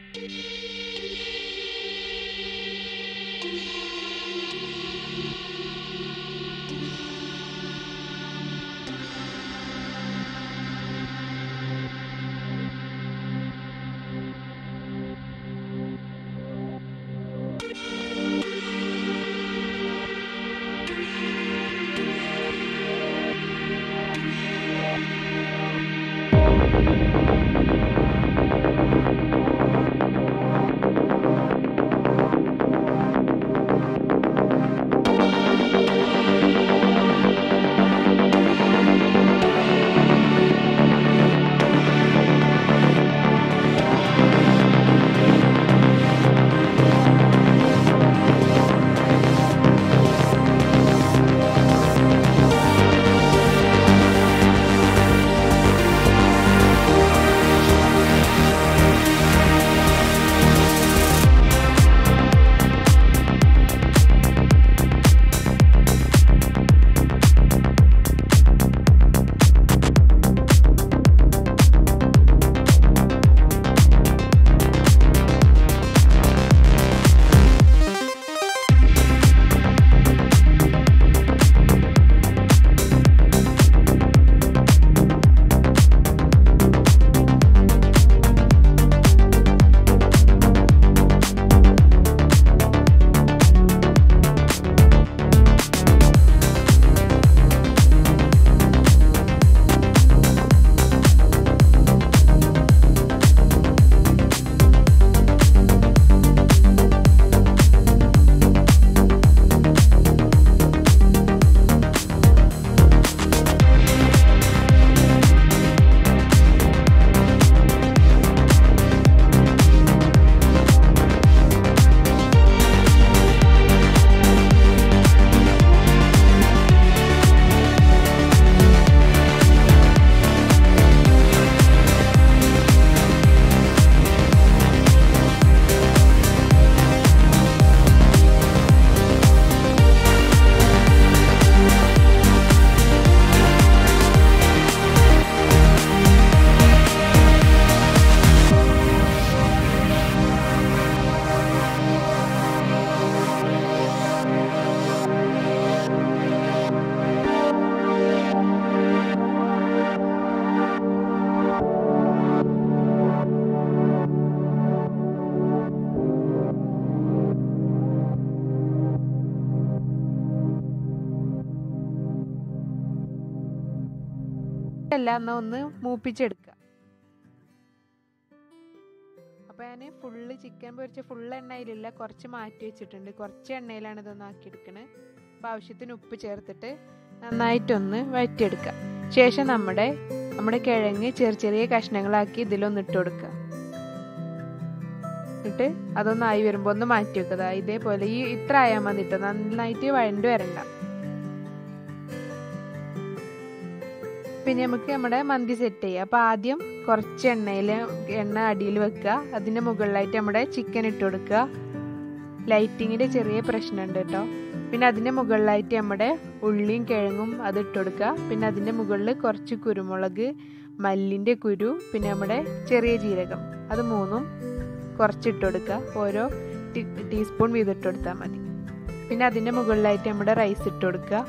എല്ലാം എന്നാ ഒന്ന് മൂപ്പിച്ചെടുക്കുക അപ്പോൾ ഞാൻ ഫുള്ള് ചിക്കൻ പൊരിച്ച ഫുള്ള് എണ്ണയിലില്ല കുറച്ച് മാറ്റി വെച്ചിട്ടുണ്ട് കുറച്ച് എണ്ണയിലാണ് ഇതൊന്ന് ആക്കിയെടുക്കണത് അപ്പോൾ ആവശ്യത്തിന് ഉപ്പ് ചേർത്തിട്ട് നന്നായിട്ടൊന്ന് വഴറ്റിയെടുക്കുക ശേഷം നമ്മുടെ നമ്മുടെ കിഴങ്ങ് ചെറിയ ചെറിയ കഷ്ണങ്ങളാക്കി ഇതിലൊന്ന് ഇട്ട് കൊടുക്കുക എന്നിട്ട് അതൊന്നായി വരുമ്പോൾ ഒന്ന് മാറ്റി വെക്കുക ഇതേപോലെ ഈ ഇത്ര ആയാൽ മതി കേട്ടോ നന്നായിട്ട് വഴണ്ട് വരണ്ട പിന്നെ നമുക്ക് നമ്മുടെ മന്തി സെറ്റ് ചെയ്യാം അപ്പോൾ ആദ്യം കുറച്ച് എണ്ണയിൽ എണ്ണ അടിയിൽ വെക്കുക അതിൻ്റെ മുകളിലായിട്ട് നമ്മുടെ ചിക്കൻ ഇട്ട് കൊടുക്കുക ലൈറ്റിങ്ങിൻ്റെ ചെറിയ പ്രശ്നമുണ്ട് കേട്ടോ പിന്നെ അതിൻ്റെ മുകളിലായിട്ട് നമ്മുടെ ഉള്ളിയും കിഴങ്ങും അത് ഇട്ട് കൊടുക്കുക പിന്നെ അതിൻ്റെ മുകളിൽ കുറച്ച് കുരുമുളക് മല്ലിൻ്റെ കുരു പിന്നെ നമ്മുടെ ചെറിയ ജീരകം അത് മൂന്നും കുറച്ചിട്ട് കൊടുക്കുക ഓരോ ടീസ്പൂൺ വീതം ഇട്ട് കൊടുത്താൽ മതി പിന്നെ അതിൻ്റെ മുകളിലായിട്ട് നമ്മുടെ റൈസ് ഇട്ട് കൊടുക്കുക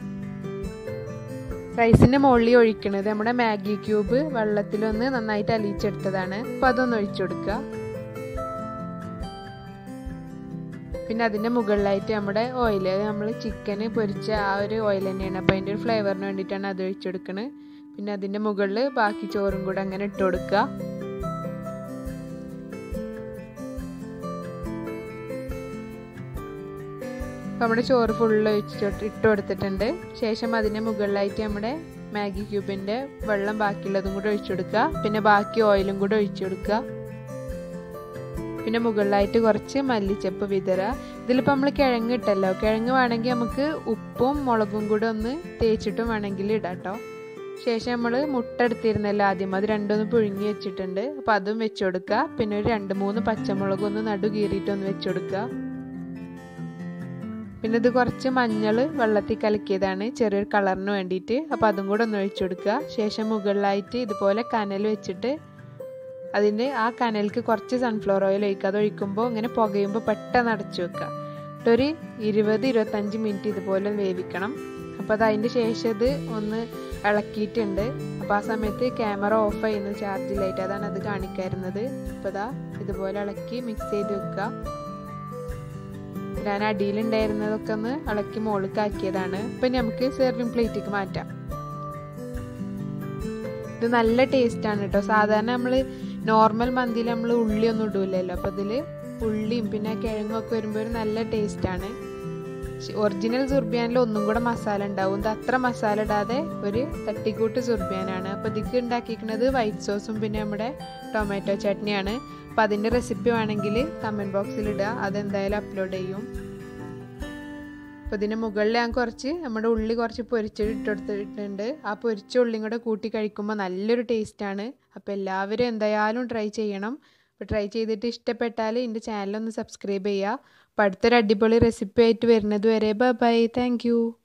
റൈസിൻ്റെ മുകളിൽ ഒഴിക്കണത് നമ്മുടെ മാഗി ക്യൂബ് വെള്ളത്തിലൊന്ന് നന്നായിട്ട് അലിയിച്ചെടുത്തതാണ് അപ്പോൾ അതൊന്ന് ഒഴിച്ചു കൊടുക്കുക പിന്നെ അതിൻ്റെ മുകളിലായിട്ട് നമ്മുടെ ഓയിൽ നമ്മൾ ചിക്കന് പൊരിച്ച ആ ഒരു ഓയിൽ തന്നെയാണ് അപ്പോൾ അതിൻ്റെ ഒരു ഫ്ലേവറിന് വേണ്ടിയിട്ടാണ് അത് ഒഴിച്ചെടുക്കണത് പിന്നെ അതിൻ്റെ മുകളിൽ ബാക്കി ചോറും കൂടെ അങ്ങനെ ഇട്ട് കൊടുക്കുക അപ്പോൾ നമ്മുടെ ചോറ് ഫുള്ള് ഒഴിച്ചിട്ട് ഇട്ട് കൊടുത്തിട്ടുണ്ട് ശേഷം അതിൻ്റെ മുകളിലായിട്ട് നമ്മുടെ മാഗി ക്യൂബിൻ്റെ വെള്ളം ബാക്കിയുള്ളതും കൂടെ ഒഴിച്ചു കൊടുക്കുക പിന്നെ ബാക്കി ഓയിലും കൂടെ ഒഴിച്ചു കൊടുക്കുക പിന്നെ മുകളിലായിട്ട് കുറച്ച് മല്ലിച്ചപ്പ് വിതറുക ഇതിലിപ്പോൾ നമ്മൾ കിഴങ്ങ് ഇട്ടല്ലോ കിഴങ്ങ് വേണമെങ്കിൽ നമുക്ക് ഉപ്പും മുളകും കൂടെ ഒന്ന് തേച്ചിട്ടും വേണമെങ്കിൽ ഇടാം കേട്ടോ ശേഷം നമ്മൾ മുട്ട എടുത്തിരുന്നല്ലോ ആദ്യം അത് രണ്ടൊന്ന് പുഴുങ്ങി വെച്ചിട്ടുണ്ട് അപ്പോൾ അതും വെച്ച് കൊടുക്കുക പിന്നെ ഒരു രണ്ട് മൂന്ന് പച്ചമുളക് ഒന്ന് നടു കീറിയിട്ടൊന്ന് വെച്ച് കൊടുക്കുക പിന്നെ ഇത് കുറച്ച് മഞ്ഞൾ വെള്ളത്തിൽ കലക്കിയതാണ് ചെറിയൊരു കളറിന് വേണ്ടിയിട്ട് അപ്പോൾ അതും കൂടെ ഒന്ന് ഒഴിച്ചു കൊടുക്കുക ശേഷം മുകളിലായിട്ട് ഇതുപോലെ കനൽ വെച്ചിട്ട് അതിൻ്റെ ആ കനലിക്ക് കുറച്ച് സൺഫ്ലവർ ഓയിൽ ഒഴിക്കുക അത് ഒഴിക്കുമ്പോൾ ഇങ്ങനെ പുകയുമ്പോൾ പെട്ടെന്ന് അടച്ചു വെക്കുക ഒരു ഇരുപത് ഇരുപത്തഞ്ച് മിനിറ്റ് ഇതുപോലെ വേവിക്കണം അപ്പോൾ അത് അതിൻ്റെ ശേഷം ഇത് ഒന്ന് ഇളക്കിയിട്ടുണ്ട് അപ്പോൾ ആ സമയത്ത് ക്യാമറ ഓഫ് ചെയ്യുന്നത് ചാർജിലായിട്ട് അതാണ് അത് കാണിക്കാറുന്നത് അപ്പോൾ ഇതാ ഇതുപോലെ ഇളക്കി മിക്സ് ചെയ്ത് വെക്കുക ഞാൻ അടിയിലുണ്ടായിരുന്നതൊക്കെ ഒന്ന് ഇളക്കി മുകളിലേക്ക് ആക്കിയതാണ് ഇപ്പം നമുക്ക് സെർവിങ് പ്ലേറ്റിലേക്ക് മാറ്റാം ഇത് നല്ല ടേസ്റ്റ് ആണ് കേട്ടോ സാധാരണ നമ്മൾ നോർമൽ മന്തിയിൽ നമ്മൾ ഉള്ളി ഒന്നും ഇടൂലല്ലോ അപ്പോൾ ഇതിൽ ഉള്ളിയും പിന്നെ കിഴങ്ങും ഒക്കെ വരുമ്പോൾ ഒരു നല്ല ടേസ്റ്റ് ആണ് ഒറിജിനൽ സുർബിയാനിൽ ഒന്നും കൂടെ മസാല ഉണ്ടാവും ഇത് അത്ര മസാല ഇടാതെ ഒരു തട്ടിക്കൂട്ട് സുർബിയാനാണ് അപ്പോൾ ഇതിക്ക് ഉണ്ടാക്കിയിരിക്കുന്നത് വൈറ്റ് സോസും പിന്നെ നമ്മുടെ ടൊമാറ്റോ ചട്നിയാണ് അപ്പോൾ അതിൻ്റെ റെസിപ്പി വേണമെങ്കിൽ കമൻറ്റ് ബോക്സിൽ ഇടുക അതെന്തായാലും അപ്ലോഡ് ചെയ്യും അപ്പോൾ ഇതിന് മുകളിൽ ഞാൻ കുറച്ച് നമ്മുടെ ഉള്ളി കുറച്ച് പൊരിച്ചിട്ട് ഇട്ടെടുത്തിട്ടുണ്ട് ആ പൊരിച്ച ഉള്ളിയും കൂടെ കൂട്ടി കഴിക്കുമ്പോൾ നല്ലൊരു ടേസ്റ്റാണ് അപ്പോൾ എല്ലാവരും എന്തായാലും ട്രൈ ചെയ്യണം അപ്പോൾ ട്രൈ ചെയ്തിട്ട് ഇഷ്ടപ്പെട്ടാൽ എൻ്റെ ചാനലൊന്ന് സബ്സ്ക്രൈബ് ചെയ്യുക അപ്പോൾ അടുത്തൊരു അടിപൊളി റെസിപ്പി ആയിട്ട് വരുന്നത് വരെ ബൈ ബൈ താങ്ക്